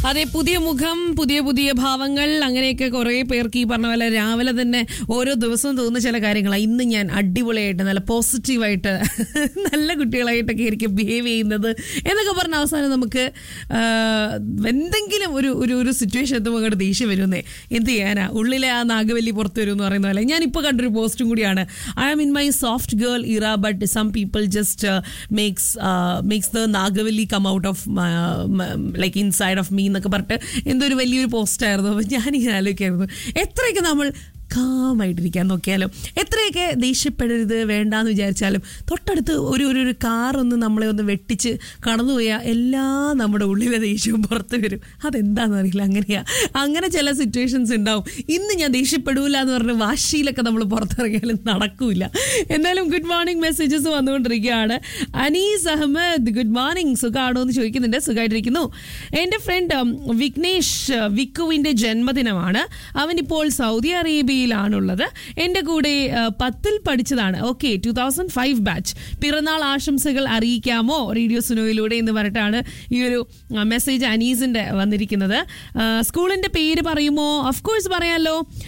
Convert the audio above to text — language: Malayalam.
അതെ പുതിയ മുഖം പുതിയ പുതിയ ഭാവങ്ങൾ അങ്ങനെയൊക്കെ കുറേ പേർക്ക് ഈ പറഞ്ഞ പോലെ രാവിലെ തന്നെ ഓരോ ദിവസവും തോന്നുന്ന ചില കാര്യങ്ങളാണ് ഇന്ന് ഞാൻ അടിപൊളിയായിട്ട് നല്ല പോസിറ്റീവായിട്ട് നല്ല കുട്ടികളായിട്ടൊക്കെ ആയിരിക്കും ബിഹേവ് ചെയ്യുന്നത് എന്നൊക്കെ പറഞ്ഞ അവസാനം നമുക്ക് ആ, എന്തെങ്കിലും ഒരു ഒരു ഒരു സിറ്റുവേഷൻ എത്തുമ്പോൾ അങ്ങോട്ട് ദേഷ്യം വരുന്നേ എന്ത് ചെയ്യാനാ ഉള്ളിലെ ആ നാഗവല്ലി പുറത്തു വരും എന്ന് പറയുന്ന പോലെ ഞാനിപ്പോൾ കണ്ടൊരു പോസ്റ്റും കൂടിയാണ് I am in my soft girl era but some people just makes makes the Nagavalli come out of like inside of me എന്നൊക്കെ പറഞ്ഞിട്ട് എന്തോ ഒരു വലിയൊരു പോസ്റ്റായിരുന്നു അപ്പോൾ ഞാനിങ്ങനെ ആലോചിക്കായിരുന്നു എത്രയൊക്കെ നമ്മൾ കാമായിട്ടിരിക്കാൻ നോക്കിയാലും എത്രയൊക്കെ ദേഷ്യപ്പെടരുത് വേണ്ടാന്ന് വിചാരിച്ചാലും തൊട്ടടുത്ത് ഒരു ഒരു ഒരു കാർ ഒന്ന് നമ്മളെ ഒന്ന് വെട്ടിച്ച് കടന്നുപോയാൽ എല്ലാം നമ്മുടെ ഉള്ളിലെ ദേഷ്യവും പുറത്ത് വരും അതെന്താണെന്ന് അറിയില്ല അങ്ങനെയാ അങ്ങനെ ചില സിറ്റുവേഷൻസ് ഉണ്ടാവും ഇന്ന് ഞാൻ ദേഷ്യപ്പെടൂല എന്ന് പറഞ്ഞ് വാശിയിലൊക്കെ നമ്മൾ പുറത്തിറങ്ങിയാലും നടക്കൂല എന്നാലും ഗുഡ് മോർണിംഗ് മെസ്സേജസ് വന്നുകൊണ്ടിരിക്കുകയാണ് അനീസ് അഹമ്മദ് ഗുഡ് മോർണിംഗ് സുഖമാണോ എന്ന് ചോദിക്കുന്നുണ്ട് സുഖമായിട്ടിരിക്കുന്നു എൻ്റെ ഫ്രണ്ട് വിഘ്നേഷ് uh, വിക്കുവിൻ്റെ ജന്മദിനമാണ് അവനിപ്പോൾ സൗദി അറേബ്യയിലാണുള്ളത് എൻ്റെ കൂടെ uh, പത്തിൽ പഠിച്ചതാണ് okay two thousand five batch പിറന്നാൾ ആശംസകൾ അറിയിക്കാമോ റേഡിയോ സുനോയിലൂടെ എന്ന് പറഞ്ഞിട്ടാണ് ഈ ഒരു മെസ്സേജ് അനീസിൻ്റെ വന്നിരിക്കുന്നത് സ്കൂളിൻ്റെ പേര് പറയുമോ ഓഫ് കോഴ്സ് പറയാമല്ലോ